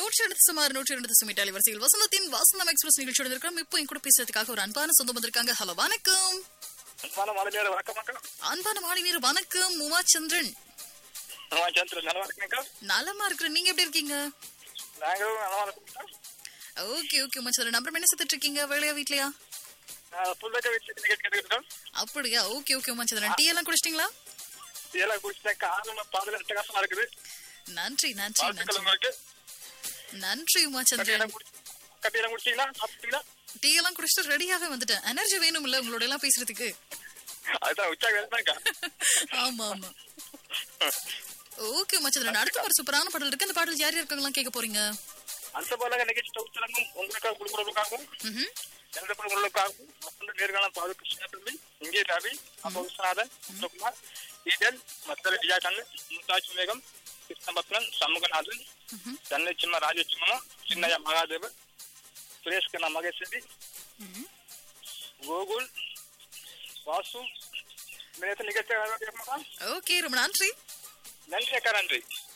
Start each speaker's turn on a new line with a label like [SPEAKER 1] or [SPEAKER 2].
[SPEAKER 1] நூற்றி எழுபது சுமார் நூற்றி எழுபது சுமிட் அலைவரிசையில் வசந்தத்தின் வாசந்தம் எக்ஸ்பிரஸ் நிகழ்ச்சியோட இருக்கிறோம் இப்போ என் கூட பேசுறதுக்காக ஒரு அன்பான சொந்தம் வந்திருக்காங்க ஹலோ வணக்கம்
[SPEAKER 2] அன்பான மாலை நேரம் வணக்கம் வணக்கம்
[SPEAKER 1] அன்பான மாலை நீர் வணக்கம் உமா சந்திரன்
[SPEAKER 2] நான் சந்திரன் நல்லா இருக்கீங்கக்கா
[SPEAKER 1] நலமா இருக்கிறேன் நீங்க எப்படி இருக்கீங்க
[SPEAKER 2] நாங்களும் நல்லா இருக்கோம்க்கா
[SPEAKER 1] ஓகே ஓகே உமா சந்திரன் அப்புறம் என்ன செத்துட்டு இருக்கீங்க வேலையா வீட்லயா
[SPEAKER 2] நான் புதுக்க வீட்டு டிக்கெட் கேட்டுக்கிட்டோம்
[SPEAKER 1] அப்படியா okay okay Uma Chandran tea எல்லாம் குடிச்சிட்டீங்களா
[SPEAKER 2] இதெல்லாம் குடிச்சிட்டாக்கா ஆரம்ப பாதல அட்டகாசமா இருக்குது
[SPEAKER 1] நன்றி நன்றி
[SPEAKER 2] வாழ்த்துக்கள்
[SPEAKER 1] நன்றி
[SPEAKER 2] உங்களுக்கு
[SPEAKER 1] நன்றி உமா சந்திரன்
[SPEAKER 2] கட்டியெல்லாம் குடி கட்டியெல்லாம் குடிச்சீங்களா சாப்பிட்டீங்களா
[SPEAKER 1] டீ எல்லாம் குடிச்சிட்டு ரெடியாவே வந்துட்டேன் எனர்ஜி வேணும்ல உங்களோட எல்லாம் பேசுறதுக்கு
[SPEAKER 2] அதுதான் உச்சா வேலைதான்க்கா
[SPEAKER 1] ஆமா ஆமா ஓகே மச்சந்திரன் அடுத்த ஒரு சூப்பரான பாடல் இருக்கு அந்த பாடல் யார் இருக்காங்களாம் கேட்க போறீங்க
[SPEAKER 2] அந்த போல நிகழ்ச்சி தொகுத்தலங்கும் உங்களுக்காக குடும்பங்களுக்காகவும்
[SPEAKER 1] ம்ஹும்.
[SPEAKER 2] எனது குடும்பங்களுக்காகவும் மற்றொரு நேர்காலம் பாது கிருஷ்ணபிள்ளை இங்கே ரவி அப்போ விஸ்வநாதன் சுகுமார் ஈடல் மத்தல விஜயகண்ணு மும்தாஜ் மேகம் கிருஷ்ணபத்ரன் சண்முகநாதன் சென்னை சிம்ம ராஜசிம்மம் சின்னய்ய மகாதேவன் சுரேஷ் கண்ணா மகேஸ்வரி
[SPEAKER 1] ம்ஹும்.
[SPEAKER 2] கோகுல் வாசு நேற்று நிகழ்ச்சி
[SPEAKER 1] ஓகே ரொம்ப நன்றி
[SPEAKER 2] நன்றி அக்கா நன்றி